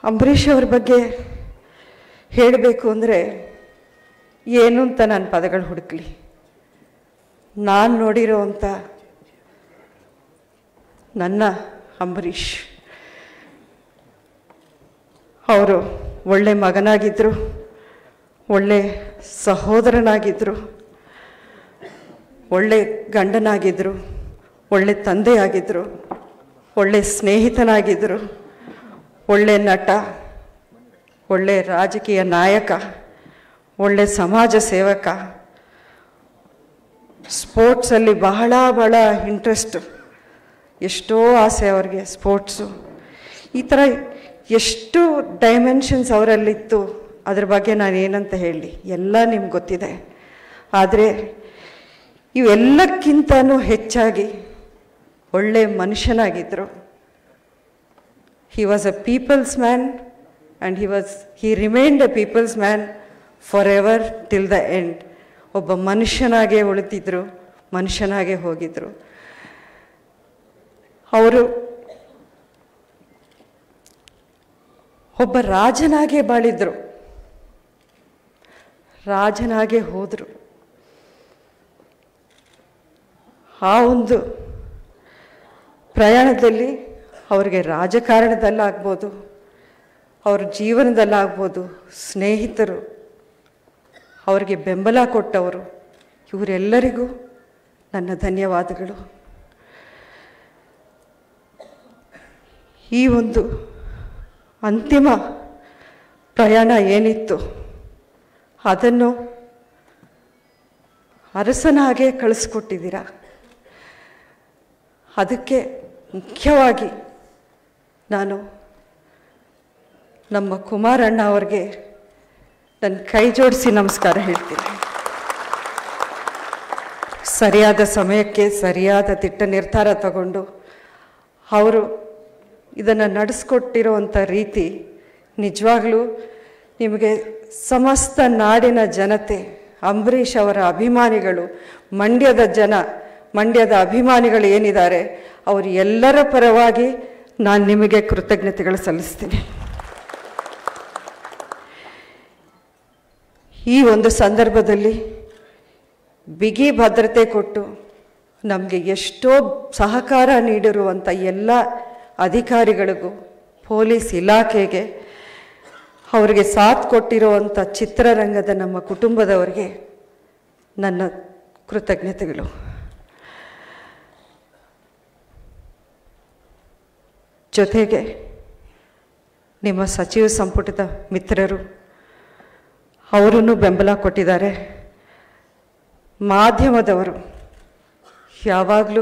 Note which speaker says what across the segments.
Speaker 1: ಅಂಬರೀಷ್ ಅವ್ರ ಬಗ್ಗೆ ಹೇಳಬೇಕು ಅಂದರೆ ಏನು ಅಂತ ನಾನು ಪದಗಳು ಹುಡುಕ್ಲಿ ನಾನು ನೋಡಿರೋವಂಥ ನನ್ನ ಅಂಬರೀಷ್ ಅವರು ಒಳ್ಳೆ ಮಗನಾಗಿದ್ದರು ಒಳ್ಳೆ ಸಹೋದರನಾಗಿದ್ದರು ಒಳ್ಳೆ ಗಂಡನಾಗಿದ್ದರು ಒಳ್ಳೆ ತಂದೆಯಾಗಿದ್ದರು ಒಳ್ಳೆ ಸ್ನೇಹಿತನಾಗಿದ್ದರು ಒಳ್ಳೆ ನಟ ಒಳ್ಳೆ ರಾಜಕೀಯ ನಾಯಕ ಒಳ್ಳೆ ಸಮಾಜ ಸೇವಕ ಸ್ಪೋರ್ಟ್ಸಲ್ಲಿ ಬಹಳ ಬಹಳ ಇಂಟ್ರೆಸ್ಟು ಎಷ್ಟೋ ಆಸೆ ಅವ್ರಿಗೆ ಸ್ಪೋರ್ಟ್ಸು ಈ ಥರ ಎಷ್ಟು ಡೈಮೆನ್ಷನ್ಸ್ ಅವರಲ್ಲಿತ್ತು ಅದ್ರ ಬಗ್ಗೆ ನಾನು ಏನಂತ ಹೇಳಿ ಎಲ್ಲ ನಿಮ್ಗೆ ಗೊತ್ತಿದೆ ಆದರೆ ಇವೆಲ್ಲಕ್ಕಿಂತನೂ ಹೆಚ್ಚಾಗಿ ಒಳ್ಳೆ ಮನುಷ್ಯನಾಗಿದ್ದರು he was a people's man and he was he remained a people's man forever till the end ಒಬ್ಬ ಮನುಷ್ಯನಾಗೇ ಉಳಿತಿದ್ರು ಮನುಷ್ಯನಾಗೇ ಹೋಗಿದ್ರು ಅವರು ಒಬ್ಬ ರಾಜನಾಗೇ ಬಾಳಿದ್ರು ರಾಜನಾಗೇ ಹೋದರು ಆ ಒಂದು ಪ್ರಯಾಣದಲ್ಲಿ ಅವ್ರಿಗೆ ರಾಜಕಾರಣದಲ್ಲಾಗ್ಬೋದು ಅವ್ರ ಜೀವನದಲ್ಲಾಗ್ಬೋದು ಸ್ನೇಹಿತರು ಅವರಿಗೆ ಬೆಂಬಲ ಕೊಟ್ಟವರು ಇವರೆಲ್ಲರಿಗೂ ನನ್ನ ಧನ್ಯವಾದಗಳು ಈ ಒಂದು ಅಂತಿಮ ಪ್ರಯಾಣ ಏನಿತ್ತು ಅದನ್ನು ಅರಸನಾಗೆ ಕಳಿಸ್ಕೊಟ್ಟಿದ್ದೀರಾ ಅದಕ್ಕೆ ಮುಖ್ಯವಾಗಿ ನಾನು ನಮ್ಮ ಕುಮಾರಣ್ಣ ಅವ್ರಿಗೆ ನನ್ನ ಕೈ ಜೋಡಿಸಿ ನಮಸ್ಕಾರ ಹೇಳ್ತೀನಿ ಸರಿಯಾದ ಸಮಯಕ್ಕೆ ಸರಿಯಾದ ದಿಟ್ಟ ನಿರ್ಧಾರ ತಗೊಂಡು ಅವರು ಇದನ್ನು ನಡೆಸ್ಕೊಟ್ಟಿರುವಂಥ ರೀತಿ ನಿಜವಾಗ್ಲೂ ನಿಮಗೆ ಸಮಸ್ತ ನಾಡಿನ ಜನತೆ ಅಂಬರೀಷ್ ಅವರ ಅಭಿಮಾನಿಗಳು ಮಂಡ್ಯದ ಜನ ಮಂಡ್ಯದ ಅಭಿಮಾನಿಗಳು ಏನಿದ್ದಾರೆ ಅವರು ಎಲ್ಲರ ಪರವಾಗಿ ನಾನು ನಿಮಗೆ ಕೃತಜ್ಞತೆಗಳು ಸಲ್ಲಿಸ್ತೀನಿ ಈ ಒಂದು ಸಂದರ್ಭದಲ್ಲಿ ಬಿಗಿ ಭದ್ರತೆ ಕೊಟ್ಟು ನಮಗೆ ಎಷ್ಟೋ ಸಹಕಾರ ನೀಡಿರುವಂಥ ಎಲ್ಲ ಅಧಿಕಾರಿಗಳಿಗೂ ಪೊಲೀಸ್ ಇಲಾಖೆಗೆ ಅವರಿಗೆ ಸಾಥ್ ಕೊಟ್ಟಿರುವಂಥ ಚಿತ್ರರಂಗದ ನಮ್ಮ ಕುಟುಂಬದವರಿಗೆ ನನ್ನ ಕೃತಜ್ಞತೆಗಳು ಜೊತೆಗೆ ನಿಮ್ಮ ಸಚಿವ ಸಂಪುಟದ ಮಿತ್ರರು ಅವರನ್ನು ಬೆಂಬಲ ಕೊಟ್ಟಿದ್ದಾರೆ ಮಾಧ್ಯಮದವರು ಯಾವಾಗಲೂ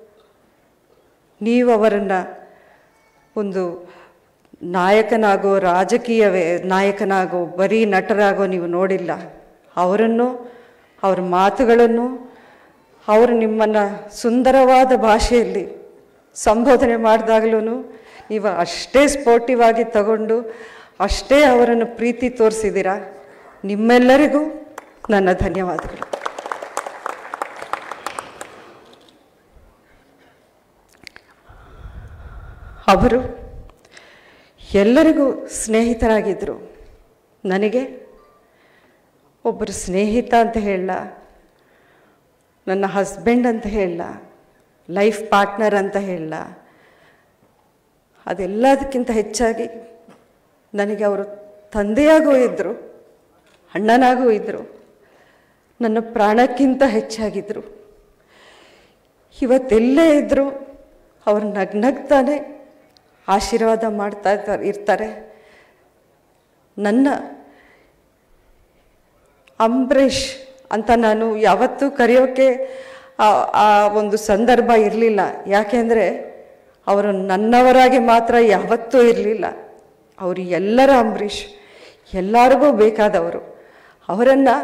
Speaker 1: ನೀವು ಅವರನ್ನು ಒಂದು ನಾಯಕನಾಗೋ ರಾಜಕೀಯವೇ ನಾಯಕನಾಗೋ ಬರೀ ನಟರಾಗೋ ನೀವು ನೋಡಿಲ್ಲ ಅವರನ್ನು ಅವ್ರ ಮಾತುಗಳನ್ನು ಅವರು ನಿಮ್ಮನ್ನು ಸುಂದರವಾದ ಭಾಷೆಯಲ್ಲಿ ಸಂಬೋಧನೆ ಮಾಡಿದಾಗಲೂ ನೀವು ಅಷ್ಟೇ ಸ್ಪೋರ್ಟಿವ್ ಆಗಿ ತಗೊಂಡು ಅಷ್ಟೇ ಅವರನ್ನು ಪ್ರೀತಿ ತೋರಿಸಿದ್ದೀರಾ ನಿಮ್ಮೆಲ್ಲರಿಗೂ ನನ್ನ ಧನ್ಯವಾದಗಳು ಅವರು ಎಲ್ಲರಿಗೂ ಸ್ನೇಹಿತರಾಗಿದ್ದರು ನನಗೆ ಒಬ್ಬರು ಸ್ನೇಹಿತ ಅಂತ ಹೇಳಲ್ಲ ನನ್ನ ಹಸ್ಬೆಂಡ್ ಅಂತ ಹೇಳಲ್ಲ ಲೈಫ್ ಪಾರ್ಟ್ನರ್ ಅಂತ ಹೇಳಲ್ಲ ಅದೆಲ್ಲದಕ್ಕಿಂತ ಹೆಚ್ಚಾಗಿ ನನಗೆ ಅವರು ತಂದೆಯಾಗೂ ಇದ್ದರು ಅಣ್ಣನಾಗೂ ಇದ್ದರು ನನ್ನ ಪ್ರಾಣಕ್ಕಿಂತ ಹೆಚ್ಚಾಗಿದ್ದರು ಇವತ್ತೆಲ್ಲೇ ಇದ್ದರೂ ಅವ್ರು ನಗ್ನಗ್ತಾನೆ ಆಶೀರ್ವಾದ ಮಾಡ್ತಾ ಇರ್ತಾರೆ ಇರ್ತಾರೆ ನನ್ನ ಅಂಬರೀಷ್ ಅಂತ ನಾನು ಯಾವತ್ತೂ ಕರೆಯೋಕ್ಕೆ ಆ- ಆ ಒಂದು ಸಂದರ್ಭ ಇರಲಿಲ್ಲ ಯಾಕೆಂದರೆ ಅವರು ನನ್ನವರಾಗಿ ಮಾತ್ರ ಯಾವತ್ತೂ ಇರಲಿಲ್ಲ ಅವರು ಎಲ್ಲರ ಅಂಬರೀಷ್ ಎಲ್ಲರಿಗೂ ಬೇಕಾದವರು ಅವರನ್ನು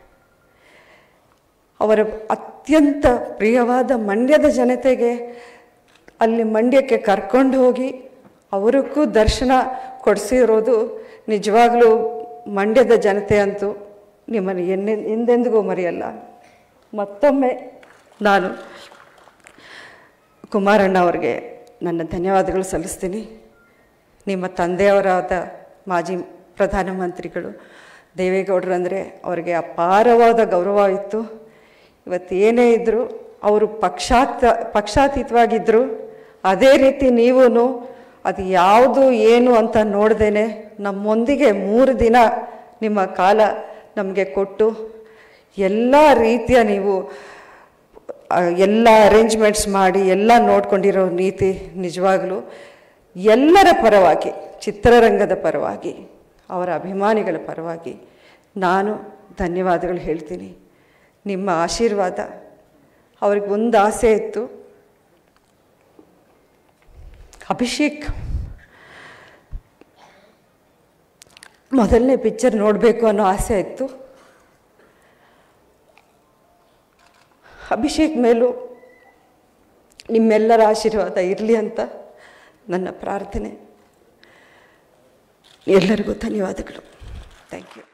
Speaker 1: ಅವರ ಅತ್ಯಂತ ಪ್ರಿಯವಾದ ಮಂಡ್ಯದ ಜನತೆಗೆ ಅಲ್ಲಿ ಮಂಡ್ಯಕ್ಕೆ ಕರ್ಕೊಂಡು ಹೋಗಿ ಅವರಿಗೂ ದರ್ಶನ ಕೊಡಿಸಿರೋದು ನಿಜವಾಗ್ಲೂ ಮಂಡ್ಯದ ಜನತೆ ಅಂತೂ ನಿಮ್ಮನ್ನು ಎನ್ನೆ ಎಂದೆಂದಿಗೂ ಮರೆಯಲ್ಲ ಮತ್ತೊಮ್ಮೆ ನಾನು ಕುಮಾರಣ್ಣ ಅವ್ರಿಗೆ ನನ್ನ ಧನ್ಯವಾದಗಳು ಸಲ್ಲಿಸ್ತೀನಿ ನಿಮ್ಮ ತಂದೆಯವರಾದ ಮಾಜಿ ಪ್ರಧಾನಮಂತ್ರಿಗಳು ದೇವೇಗೌಡರು ಅಂದರೆ ಅವರಿಗೆ ಅಪಾರವಾದ ಗೌರವ ಇತ್ತು ಇವತ್ತು ಏನೇ ಇದ್ದರೂ ಅವರು ಪಕ್ಷಾತ ಪಕ್ಷಾತೀತವಾಗಿದ್ದರು ಅದೇ ರೀತಿ ನೀವೂ ಅದು ಯಾವುದು ಏನು ಅಂತ ನೋಡ್ದೇನೆ ನಮ್ಮೊಂದಿಗೆ ಮೂರು ದಿನ ನಿಮ್ಮ ಕಾಲ ನಮಗೆ ಕೊಟ್ಟು ಎಲ್ಲ ರೀತಿಯ ನೀವು ಆ, ಎಲ್ಲ ಅರೇಂಜ್ಮೆಂಟ್ಸ್ ಮಾಡಿ ಎಲ್ಲ ನೋಡ್ಕೊಂಡಿರೋ ನೀತಿ ನಿಜವಾಗಲೂ ಎಲ್ಲರ ಪರವಾಗಿ ಚಿತ್ರರಂಗದ ಪರವಾಗಿ ಅವರ ಅಭಿಮಾನಿಗಳ ಪರವಾಗಿ ನಾನು ಧನ್ಯವಾದಗಳು ಹೇಳ್ತೀನಿ ನಿಮ್ಮ ಆಶೀರ್ವಾದ ಅವ್ರಿಗೆ ಒಂದು ಆಸೆ ಇತ್ತು ಅಭಿಷೇಕ್ ಮೊದಲನೇ ಪಿಕ್ಚರ್ ನೋಡಬೇಕು ಅನ್ನೋ ಆಸೆ ಇತ್ತು ಅಭಿಷೇಕ್ ಮೇಲೂ ನಿಮ್ಮೆಲ್ಲರ ಆಶೀರ್ವಾದ ಇರಲಿ ಅಂತ ನನ್ನ ಪ್ರಾರ್ಥನೆ ಎಲ್ಲರಿಗೂ ಧನ್ಯವಾದಗಳು ಥ್ಯಾಂಕ್ ಯು